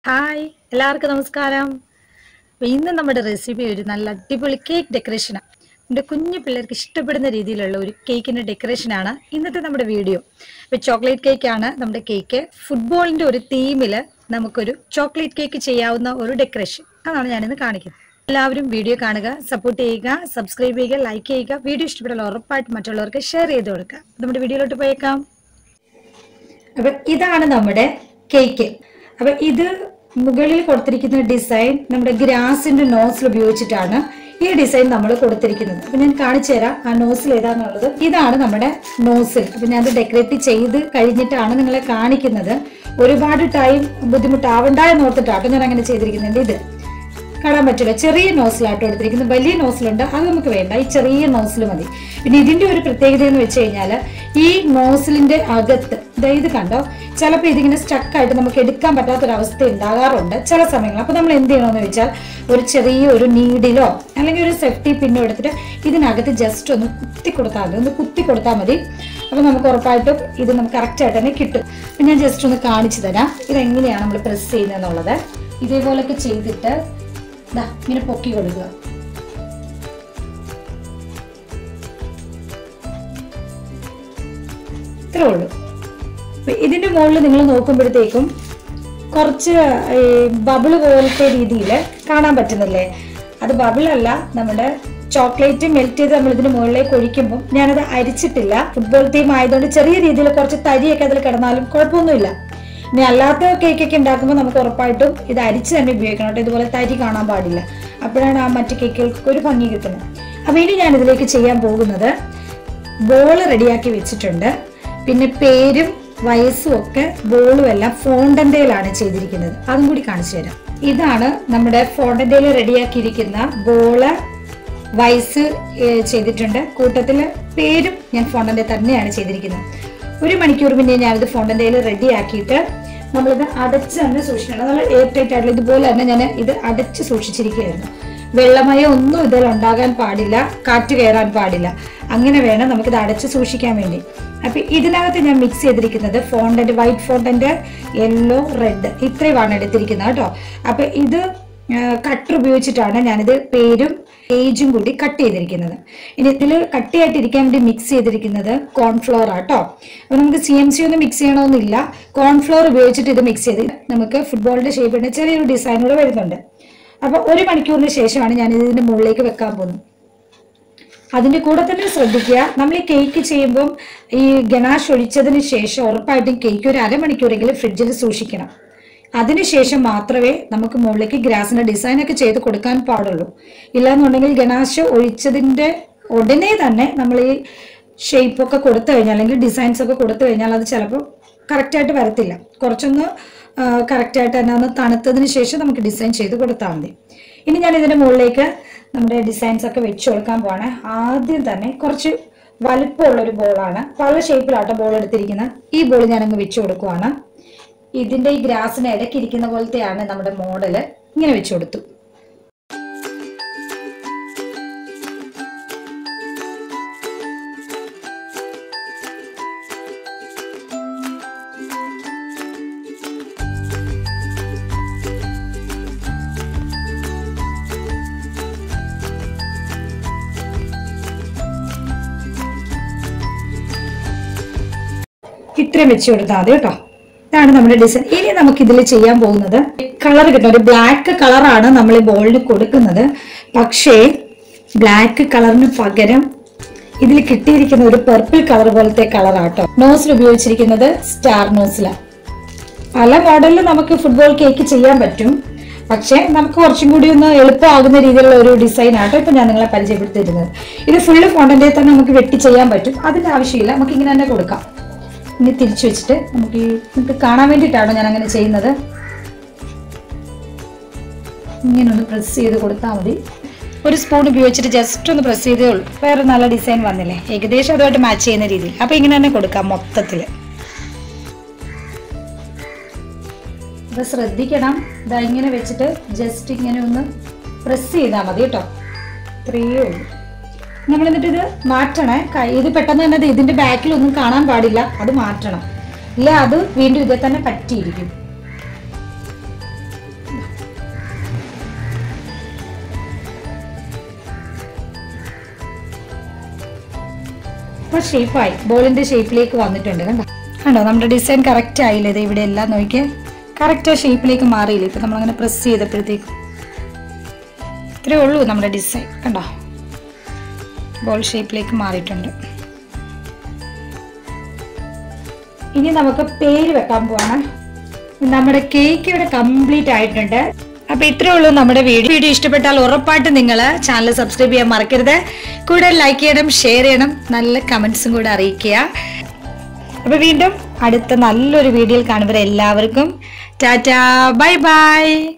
hi എല്ലാവർക്കും നമസ്കാരം അപ്പോൾ ഇന്ന് നമ്മുടെ റെസിപ്പി ഒരു നല്ല അടിപൊളി കേക്ക് ഡെക്കറേഷനാണ് എൻ്റെ കുഞ്ഞു പിള്ളേർക്ക് ഇഷ്ടപ്പെടുന്ന രീതിയിലുള്ള ഒരു കേക്കിൻ്റെ ഡെക്കറേഷനാണ് ഇന്നത്തെ നമ്മുടെ വീഡിയോ ഇപ്പോൾ ചോക്ലേറ്റ് കേക്കാണ് നമ്മുടെ കേക്ക് ഫുട്ബോളിൻ്റെ ഒരു തീമിൽ നമുക്കൊരു ചോക്ലേറ്റ് കേക്ക് ചെയ്യാവുന്ന ഒരു ഡെക്കറേഷൻ അതാണ് ഞാനിന്ന് കാണിക്കുന്നത് എല്ലാവരും വീഡിയോ കാണുക സപ്പോർട്ട് ചെയ്യുക സബ്സ്ക്രൈബ് ചെയ്യുക ലൈക്ക് ചെയ്യുക വീഡിയോ ഇഷ്ടപ്പെട്ടാൽ ഉറപ്പായിട്ട് മറ്റുള്ളവർക്ക് ഷെയർ ചെയ്ത് കൊടുക്കുക നമ്മുടെ വീഡിയോയിലോട്ട് പോയേക്കാം അപ്പൊ ഇതാണ് നമ്മുടെ കേക്ക് അപ്പൊ ഇത് മുകളിൽ കൊടുത്തിരിക്കുന്ന ഡിസൈൻ നമ്മുടെ ഗ്രാസിന്റെ നോസിൽ ഉപയോഗിച്ചിട്ടാണ് ഈ ഡിസൈൻ നമ്മൾ കൊടുത്തിരിക്കുന്നത് അപ്പൊ ഞാൻ കാണിച്ചു തരാം ആ നോസിൽ ഏതാന്നുള്ളത് ഇതാണ് നമ്മുടെ നോസിൽ അപ്പൊ ഞാൻ അത് ഡെക്കറേറ്റ് ചെയ്ത് കഴിഞ്ഞിട്ടാണ് നിങ്ങളെ കാണിക്കുന്നത് ഒരുപാട് ടൈം ബുദ്ധിമുട്ടാവണ്ട എന്ന് ഓർത്തിട്ടാട്ടോ ഞാൻ അങ്ങനെ ചെയ്തിരിക്കുന്നുണ്ട് ഇത് കാണാൻ പറ്റില്ല ചെറിയ നോസിലാട്ടോ എടുത്തിരിക്കുന്നത് വലിയ നോസിലുണ്ട് അത് നമുക്ക് വേണ്ട ഈ ചെറിയ നോസിൽ മതി പിന്നെ ഇതിന്റെ ഒരു പ്രത്യേകത എന്ന് വെച്ച് കഴിഞ്ഞാൽ ഈ നോസിലിന്റെ അകത്ത് ദേ ഇത് കണ്ടോ ചിലപ്പോൾ ഇതിങ്ങനെ സ്റ്റക്കായിട്ട് നമുക്ക് എടുക്കാൻ പറ്റാത്തൊരവസ്ഥ ഉണ്ടാകാറുണ്ട് ചില സമയങ്ങളിൽ അപ്പോൾ നമ്മൾ എന്ത് ചെയ്യണമെന്ന് വെച്ചാൽ ഒരു ചെറിയ ഒരു നീഡിലോ അല്ലെങ്കിൽ ഒരു സേഫ്റ്റി പിന്നോ എടുത്തിട്ട് ഇതിനകത്ത് ജസ്റ്റ് ഒന്ന് കുത്തി കൊടുത്താൽ മതി ഒന്ന് കുത്തി കൊടുത്താൽ മതി അപ്പോൾ നമുക്ക് ഉറപ്പായിട്ടും ഇത് നമുക്ക് കറക്റ്റായിട്ട് തന്നെ കിട്ടും അപ്പം ഞാൻ ജസ്റ്റ് ഒന്ന് കാണിച്ചു തരാം ഇതെങ്ങനെയാണ് നമ്മൾ പ്രസ് ചെയ്യുന്നതെന്നുള്ളത് ഇതേപോലൊക്കെ ചെയ്തിട്ട് ദാ ഇങ്ങനെ പൊക്കി കൊടുക്കുക ഇത്രേ ഉള്ളൂ അപ്പൊ ഇതിന്റെ മുകളിൽ നിങ്ങൾ നോക്കുമ്പോഴത്തേക്കും കുറച്ച് ബബിള് പോലത്തെ രീതിയിൽ കാണാൻ പറ്റുന്നില്ലേ അത് ബബിളല്ല നമ്മുടെ ചോക്ലേറ്റ് മെൽറ്റ് ചെയ്ത് നമ്മൾ ഇതിന് മുകളിലേക്ക് ഒഴിക്കുമ്പോൾ ഞാനത് അരിച്ചിട്ടില്ല ഫുട്ബോൾ ടീം ആയതുകൊണ്ട് ചെറിയ രീതിയിൽ കുറച്ച് തരിയൊക്കെ അതിൽ കിടന്നാലും കുഴപ്പമൊന്നുമില്ല ഇനി അല്ലാത്ത കേക്കൊക്കെ ഉണ്ടാക്കുമ്പോൾ നമുക്ക് ഉറപ്പായിട്ടും ഇത് അരിച്ച് തന്നെ ഉപയോഗിക്കണം കേട്ടോ ഇതുപോലെ തരി കാണാൻ പാടില്ല അപ്പോഴാണ് ആ മറ്റു കേക്കുകൾക്ക് ഒരു ഭംഗി കിട്ടുന്നത് അപ്പോൾ ഇനി ഞാൻ ഇതിലേക്ക് ചെയ്യാൻ പോകുന്നത് ബോൾ റെഡിയാക്കി വെച്ചിട്ടുണ്ട് പിന്നെ പേരും വയസ്സും ഒക്കെ ബോളും എല്ലാം ഫോണ്ടന്റയിലാണ് ചെയ്തിരിക്കുന്നത് അതും കൂടി കാണിച്ചു തരാം ഇതാണ് നമ്മുടെ ഫോണ്ടന്റയിൽ റെഡിയാക്കിയിരിക്കുന്ന ബോള് വയസ്സ് ഏഹ്, ചെയ്തിട്ടുണ്ട് കൂട്ടത്തിൽ പേരും ഞാൻ ഫോണ്ടന്റെ തന്നെയാണ് ചെയ്തിരിക്കുന്നത് ഒരു മണിക്കൂർ പിന്നെ ഞാനിത് ഫോണ്ടന്റയിൽ റെഡിയാക്കിയിട്ട് നമ്മളിത് അടച്ച് തന്നെ സൂക്ഷിക്കണം നല്ല എയർ ടൈറ്റ് ആയിട്ടുള്ള ഇതുപോലെ തന്നെ ഞാൻ ഇത് അടച്ച് സൂക്ഷിച്ചിരിക്കുകയായിരുന്നു വെള്ളമയം ഒന്നും ഇതിൽ ഉണ്ടാകാൻ പാടില്ല കാറ്റ് കയറാൻ പാടില്ല അങ്ങനെ വേണം നമുക്കിത് അടച്ച് സൂക്ഷിക്കാൻ വേണ്ടി അപ്പൊ ഇതിനകത്ത് ഞാൻ മിക്സ് ചെയ്തിരിക്കുന്നത് fondant white fondant yellow red ഇത്രയുമാണ് എടുത്തിരിക്കുന്നത് കേട്ടോ അപ്പൊ ഇത് കട്ടർ ഉപയോഗിച്ചിട്ടാണ് ഞാനിത് പേരും ഏജും കൂടി കട്ട് ചെയ്തിരിക്കുന്നത് ഇനി ഇതിൽ കട്ടിയായിട്ടിരിക്കാൻ വേണ്ടി മിക്സ് ചെയ്തിരിക്കുന്നത് കോൺഫ്ലോർ ആട്ടോ അപ്പൊ നമുക്ക് സി എം സി ഒന്നും മിക്സ് ചെയ്യണമെന്നില്ല കോൺഫ്ലോർ ഉപയോഗിച്ചിട്ട് ഇത് മിക്സ് ചെയ്ത് നമുക്ക് ഫുട്ബോളിന്റെ ഷേപ്പിന്റെ ചെറിയൊരു ഡിസൈൻ കൂടെ വരുന്നുണ്ട് അപ്പൊ ഒരു മണിക്കൂറിന് ശേഷമാണ് ഞാൻ ഇതിന്റെ മുകളിലേക്ക് വെക്കാൻ പോകുന്നത് അതിന്റെ കൂടെ തന്നെ ശ്രദ്ധിക്കുക നമ്മൾ ഈ കേക്ക് ചെയ്യുമ്പം ഈ ഗണാഷ് ഒഴിച്ചതിന് ശേഷം ഉറപ്പായിട്ടും കേക്ക് ഒരു അരമണിക്കൂറെങ്കിലും ഫ്രിഡ്ജിൽ സൂക്ഷിക്കണം അതിനുശേഷം മാത്രമേ നമുക്ക് മുകളിലേക്ക് ഗ്രാസിന്റെ ഡിസൈൻ ഒക്കെ ചെയ്ത് കൊടുക്കാൻ പാടുള്ളൂ ഇല്ലാന്നുണ്ടെങ്കിൽ ഗണാഷ് ഒഴിച്ചതിന്റെ ഉടനെ തന്നെ നമ്മൾ ഈ ഷേപ്പ് ഒക്കെ കൊടുത്തു കഴിഞ്ഞാൽ അല്ലെങ്കിൽ ഡിസൈൻസ് ഒക്കെ കൊടുത്തു കഴിഞ്ഞാൽ അത് ചിലപ്പോൾ കറക്റ്റായിട്ട് വരത്തില്ല കുറച്ചൊന്ന് കറക്റ്റായിട്ട് തന്നെ ഒന്ന് തണുത്തതിന് ശേഷം നമുക്ക് ഡിസൈൻ ചെയ്ത് കൊടുത്താൽ മതി ഇനി ഞാൻ ഇതിന്റെ മുകളിലേക്ക് നമ്മുടെ ഡിസൈൻസ് ഒക്കെ വെച്ച് കൊടുക്കാൻ പോവാണ് ആദ്യം തന്നെ കുറച്ച് വലുപ്പമുള്ള ഒരു ബോളാണ് പല ഷേപ്പിലാട്ടോ ബോൾ എടുത്തിരിക്കുന്നത് ഈ ബോൾ ഞാനങ്ങ് വെച്ച് കൊടുക്കുവാണ് ഇതിന്റെ ഈ ഗ്രാസിന് ഇടയ്ക്കിരിക്കുന്ന പോലത്തെയാണ് നമ്മുടെ മോഡല് ഇങ്ങനെ വെച്ച് കൊടുത്തു ഇത്രയും വെച്ച് കൊടുത്താൽ മതി കേട്ടോ ഇതാണ് നമ്മുടെ ഡിസൈൻ ഇനി നമുക്ക് ഇതിൽ ചെയ്യാൻ പോകുന്നത് കളർ കിട്ടും ഒരു ബ്ലാക്ക് കളറാണ് നമ്മൾ ഈ ബോളിന് കൊടുക്കുന്നത് പക്ഷേ ബ്ലാക്ക് കളറിന് പകരം ഇതിൽ കിട്ടിയിരിക്കുന്ന ഒരു പർപ്പിൾ കളർ പോലത്തെ കളറാട്ടോ നോസിൽ ഉപയോഗിച്ചിരിക്കുന്നത് സ്റ്റാർ നോസിലാണ് പല മോഡലിൽ നമുക്ക് ഫുട്ബോൾ കേക്ക് ചെയ്യാൻ പറ്റും പക്ഷേ നമുക്ക് കുറച്ചും കൂടി ഒന്ന് എളുപ്പമാകുന്ന രീതിയിലുള്ള ഒരു ഡിസൈൻ ആട്ടോ ഇപ്പൊ ഞാൻ നിങ്ങളെ പരിചയപ്പെടുത്തിയിരുന്നത് ഇത് ഫുള്ള് ഫോണ്ടന്റെ തന്നെ നമുക്ക് വെട്ടി ചെയ്യാൻ പറ്റും അതിന്റെ ആവശ്യമില്ല നമുക്ക് ഇങ്ങനെ തന്നെ കൊടുക്കാം ഇനി തിരിച്ചു വെച്ചിട്ട് നമുക്ക് ഈ നിങ്ങൾക്ക് കാണാൻ വേണ്ടിയിട്ടാണോ ഞാൻ അങ്ങനെ ചെയ്യുന്നത് ഇങ്ങനെ ഒന്ന് പ്രസ് ചെയ്ത് കൊടുത്താൽ മതി ഒരു സ്പൂൺ ഉപയോഗിച്ചിട്ട് ജസ്റ്റ് ഒന്ന് പ്രസ് ചെയ്തേ ഉള്ളൂ വേറെ നല്ല ഡിസൈൻ വന്നില്ലേ ഏകദേശം അതുമായിട്ട് മാച്ച് ചെയ്യുന്ന രീതിയിൽ അപ്പൊ ഇങ്ങനെ തന്നെ കൊടുക്കാം മൊത്തത്തില് അപ്പൊ ശ്രദ്ധിക്കണം ഇതാ ഇങ്ങനെ വെച്ചിട്ട് ജസ്റ്റ് ഇങ്ങനെ ഒന്ന് പ്രസ് ചെയ്താൽ മതി കേട്ടോ ഇത്രയേ ഉള്ളൂ നമ്മൾ എന്നിട്ട് ഇത് മാറ്റണേ കൈ- ഇത് പെട്ടെന്ന് തന്നെ ദേ ഇതിന്റെ ബാക്കിൽ ഒന്നും കാണാൻ പാടില്ല അത് മാറ്റണം ഇല്ല അത് വീണ്ടും ഇതേ തന്നെ പറ്റിയിരിക്കും പ്രോപ്പർ ഷേപ്പായി ബോളിന്റെ ഷേപ്പിലേക്ക് വന്നിട്ടുണ്ട് കണ്ടോ കണ്ടോ നമ്മുടെ ഡിസൈൻ കറക്റ്റ് ആയില്ലേ ഇത് ഇവിടെ എല്ലാം നോക്കിയേ കറക്റ്റ് ഷേപ്പിലേക്ക് മാറിയില്ലേ ഇപ്പൊ നമ്മളങ്ങനെ പ്രസ് ചെയ്തപ്പോഴത്തേക്കും ഇത്രയേ ഉള്ളൂ നമ്മുടെ ഡിസൈൻ കണ്ടോ ബോൾ ഷേപ്പിലേക്ക് മാറിയിട്ടുണ്ട് ഇനി നമുക്ക് പേര് വെക്കാൻ പോവാണ് നമ്മുടെ കേക്ക് ഇവിടെ കംപ്ലീറ്റ് ആയിട്ടുണ്ട് അപ്പൊ ഇത്രേ ഉള്ളൂ നമ്മുടെ വീഡിയോ വീഡിയോ ഇഷ്ടപ്പെട്ടാൽ ഉറപ്പായിട്ട് നിങ്ങൾ ചാനൽ സബ്സ്ക്രൈബ് ചെയ്യാൻ മറക്കരുത് കൂടെ ലൈക്ക് ചെയ്യണം ഷെയർ ചെയ്യണം നല്ല കമന്റ്സും കൂടെ അറിയിക്കുക അപ്പൊ വീണ്ടും അടുത്ത നല്ലൊരു വീഡിയോയിൽ കാണുമ്പോൾ എല്ലാവർക്കും ടാറ്റാ ബൈ ബൈ